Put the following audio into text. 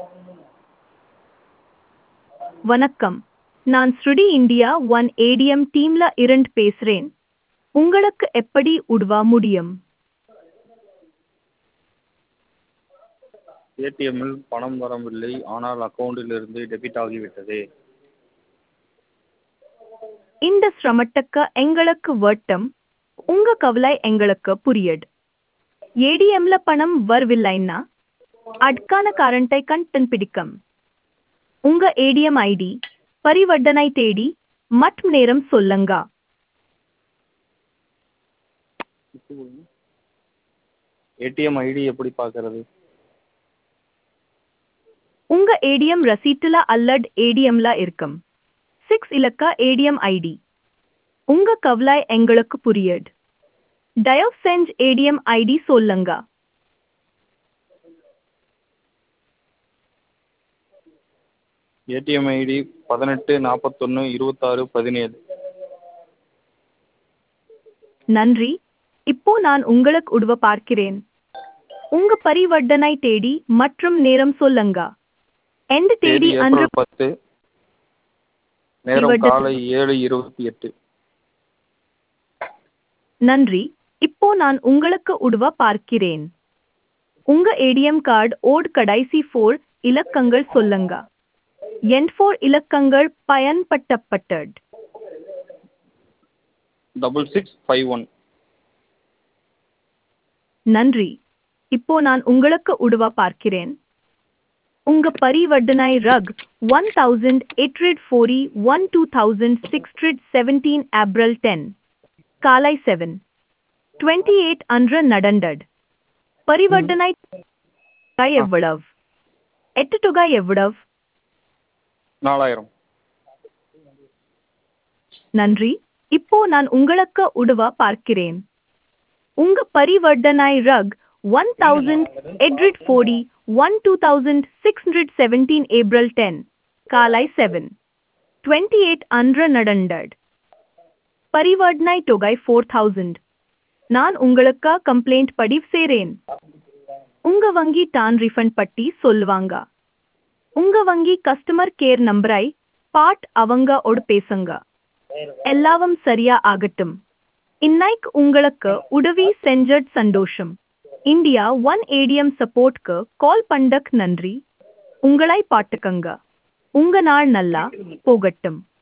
வணக்கம் நான் ஸ்ருடி இந்தியா ஒன் ஏடிஎம் டீம்ல இருந்து பேசுறேன் உங்களுக்கு எப்படி உதவ முடியும் ஏடிஎம்மில் பணம் வரவில்லை ஆனால் அக்கவுண்டிலிருந்து டெபிட் ஆகிவிட்டது இந்த சிரமத்துக்கு எங்களுக்கு வட்டம் உங்க கவலை எங்களுக்கு புரியுது ஏடிஎம்ல பணம் வரவில்லைன்னா அதுக்கான காரணத்தை கண்டுபிடிக்கும் உங்க ஏடிஎம் ஐடி பரிவர்த்தனை தேடி மற்றும் நேரம் சொல்லுங்க ஏடிஎம் ஐடி எப்படி பார்க்கறது உங்க ஏடிஎம் ரசீட்டுல அல்லது ஏடிஎம்ல இருக்கும் சிக்ஸ் இலக்க ஏடிஎம் ஐடி உங்க கவலை எங்களுக்கு புரியுது தயவு செஞ்சு ஏடிஎம் ஐடி சொல்லுங்க ஏடிஎம் ஐடி பதினெட்டு நாற்பத்தொன்று இருபத்தாறு பதினேழு நன்றி இப்போ நான் உங்களுக்கு உதவ பார்க்கிறேன் உங்க பரிவர்த்தனை தேடி மற்றும் நேரம் சொல்லுங்க எந்த தேதி தேதி அன்று ஏப்ரல் பத்து நேரம் பரிவர்த்தனை- காலை ஏழு இருபத்தி எட்டு நன்றி இப்போ நான் உங்களுக்கு உதவ பார்க்கிறேன் உங்க ஏடிஎம் கார்டு ஓட் கடைசி ஃபோர் இலக்கங்கள் சொல்லுங்க என் ஃபோர் இலக்கங்கள் பயன்படுத்தப்பட்டது டபுள் சிக்ஸ் ஃபைவ் ஒன் நன்றி இப்போ நான் உங்களுக்கு உதவ பார்க்கிறேன் உங்க பரிவர்த்தனை ரக் one thousand eight hundred forty one two thousand six hundred seventeen April ten காலை செவன் டுவெண்ட்டி எயிட் அன்று நடந்தது பரிவர்த்தனை தொகை எவ்வளவு எட்டு தொகை எவ்வளவு நாலாயிரம் நன்றி இப்போ நான் உங்களுக்கு உதவ பார்க்கிறேன் உங்க பரிவர்த்தனை ரக் one thousand eight hundred forty one two thousand six hundred seventeen April ten காலை செவன் டுவெண்ட்டி எயிட் அன்று நடந்தது பரிவர்த்தனை தொகை ஃபோர் தௌசண்ட் நான் உங்களுக்கு கம்ப்ளைண்ட் பதிவு செய்றேன் உங்க வங்கி டான் ரீஃபண்ட் பட்டி சொல்லுவாங்க உங்க வங்கி கஸ்டமர் கேர் நம்பரை பாட் அவங்க ஓடு பேசுங்க எல்லாவும் சரியா ஆகட்டும் இன்னைக்கு உங்களுக்கு உதவி செஞ்சட் சந்தோஷம் இந்தியா ஒன் ஏடிஎம் சப்போர்ட்க்கு கால் பண்ணக் நன்றி உங்களை பாட்டுக்கங்க உங்க நாள் நல்லா போகட்டும்